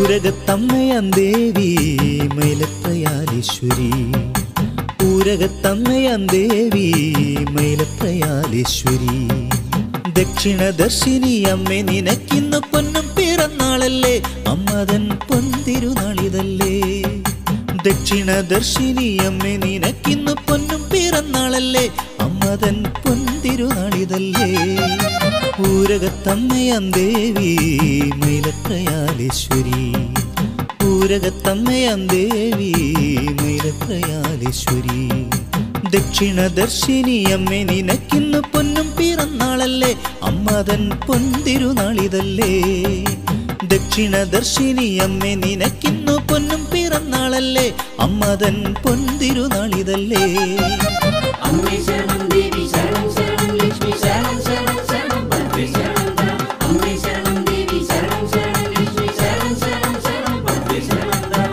ഊരകത്തമ്മയാം ദേവി മൈലത്രയാലേശ്വരി ഊരകത്തമ്മയാം ദേവി മൈലത്രയാലേശ്വരി ദക്ഷിണദർശിനി അമ്മ നിനക്കിന്ന് പൊന്നും പിറന്നാളല്ലേ അമ്മതൻ പൊന്തിരുനാളിതല്ലേ ദക്ഷിണദർശിനി അമ്മ നിനക്കിന്ന് പൊന്നും പിറന്നാളല്ലേ അമ്മതൻ പൊന്തിരുനാളിതല്ലേ ഊരകത്തമ്മയാം ദേവി മൈലത്രയാലേശ്വരി ഊരകത്തമ്മയാം ദേവി മൈലത്രയാലേശ്വരി ദക്ഷിണദർശിനി അമ്മ നിനക്കിന്ന് പൊന്നും പിറന്നാളല്ലേ അമ്മതൻ പൊന്തിരുനാളിതല്ലേ ദക്ഷിണദർശിനി അമ്മ നിനക്കിന്നു പൊന്നും പിറന്നാളല്ലേ അമ്മതൻ പൊന്തിരുനാളിതല്ലേ അമ്മേ ശരണം ദേവി ശരണം ശരണം ലക്ഷ്മി ശരണം ശരണം ശരണം ഭദ്രേ ശരണം ധാം. അമ്മേ ശരണം ദേവി ശരണം ശരണം ലക്ഷ്മി ശരണം ശരണം ശരണം ഭദ്രേ ശരണം ധാം.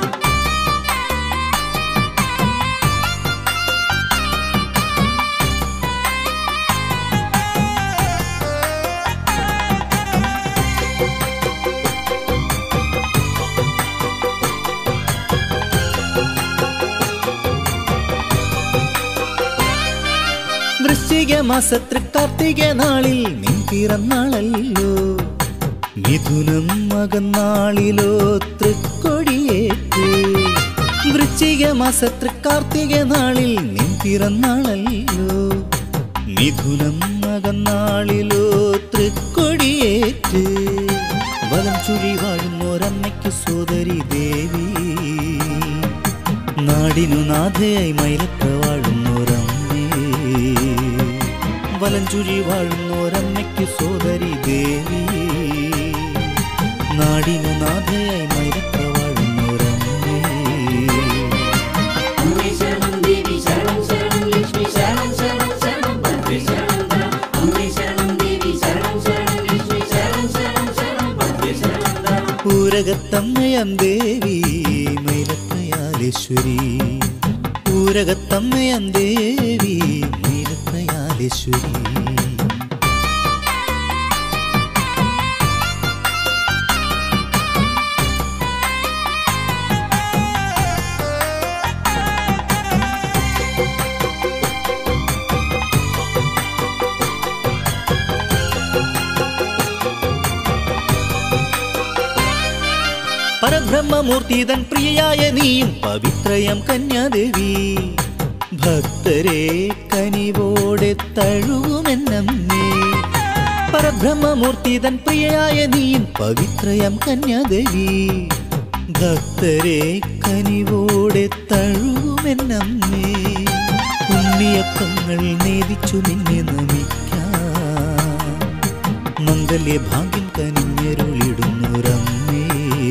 വൃശ്ചിക മാസത്തിൽ കാർത്തിക നാളിൽ നിൻ പിറന്നാളല്ലോ മിഥുനം മകന്നാളിലോ തൃക്കൊടിയേറ്റ് വൃശ്ചിക മാസത്തിൽ കാർത്തിക നാളിൽ നിൻ പിറന്നാളല്ലോ മിഥുനം മകന്നാളിലോ തൃക്കൊടിയേറ്റ് വലം ചുഴി വാഴുന്നോരമ്മയ്ക്ക് സോദരി ദേവി നാടിനു നാഥയായി മൈലത്ര വാഴുന്നോരമ്മേ വലഞ്ചുഴി വാഴുന്നോരമ്മയ്ക്ക് സോദരി ദേവി നാടിനു നാഥയായി മൈലത്ര വാഴുന്നോരമ്മേ അമ്മേ ശരണം ദേവി ശരണം ശരണം ലക്ഷ്മി ശരണം ശരണം ശരണം ഭദ്രേ ശരണം ധാം. അമ്മേ ശരണം ദേവി ശരണം ശരണം ലക്ഷ്മി ശരണം ശരണം ശരണം ഭദ്രേ ശരണം ധാം. ഊരകത്തമ്മയം ദേവി മൈലത്രയാലേശ്വരി ഊരകത്തമ്മയം ദേവി മൈലത്രയാലേശ്വരി പരബ്രഹ്മമൂർത്തി തൻ പ്രിയയായ നീയും പവിത്രയം കന്യാദേവി ഭക്തരെ കനിവോടെ തഴുകുമെന്നമ്മേ പരബ്രഹ്മമൂർത്തി തൻ പ്രിയയായ നീയും പവിത്രയം കന്യാദേവി ഭക്തരെ കനിവോടെ തഴുകുമെന്നമ്മേ ഉണ്ണിയപ്പങ്ങൾ നേദിച്ചു നിന്നെ നമിക്കാം മംഗല്യ ഭാഗ്യം കനിഞ്ഞരുളിടുന്നൊരമ്മേ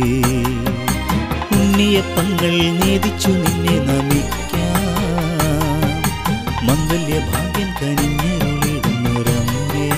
ഉണ്ണിയപ്പങ്ങൾ നേദിച്ചു നിന്നെ നമിക്കാം മംഗല്യ ഭാഗ്യം കനിഞ്ഞരുളിടുന്നൊരമ്മേ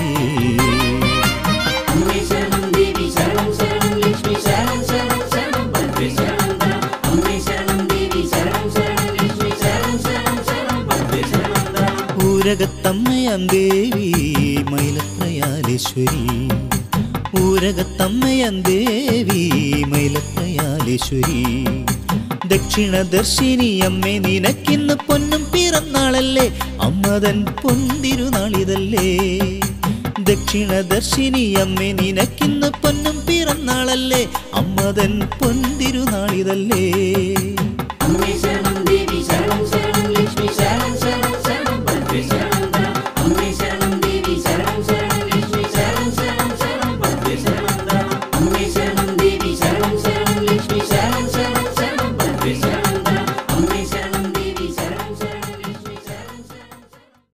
അമ്മേ ശരണം ദേവി ശരണം ശരണം ലക്ഷ്മി ശരണം ശരണം ശരണം ഭദ്രേ ശരണം ധാം. അമ്മേ ശരണം ദേവി ശരണം ശരണം ലക്ഷ്മി ശരണം ശരണം ശരണം ഭദ്രേ ശരണം ധാം. ഊരകത്തമ്മയാം ദേവി മൈലത്രയാലേശ്വരി ഊരകത്തമ്മയാം ദേവി മൈലത്രയാലേശ്വരി ദക്ഷിണദർശിനി അമ്മേ നിനക്കിന്ന് പൊന്നും പിറന്നാളല്ലേ അമ്മതൻ പൊന്തിരുനാളിതല്ലേ ദക്ഷിണദർശിനി അമ്മേ നിനക്കിന്ന് പൊന്നും പിറന്നാളല്ലേ അമ്മതൻ പൊന്തിരുനാളിതല്ലേ അമ്മേ ശരണം ദേവി ശരണം ശരണം ലക്ഷ്മി ശരണം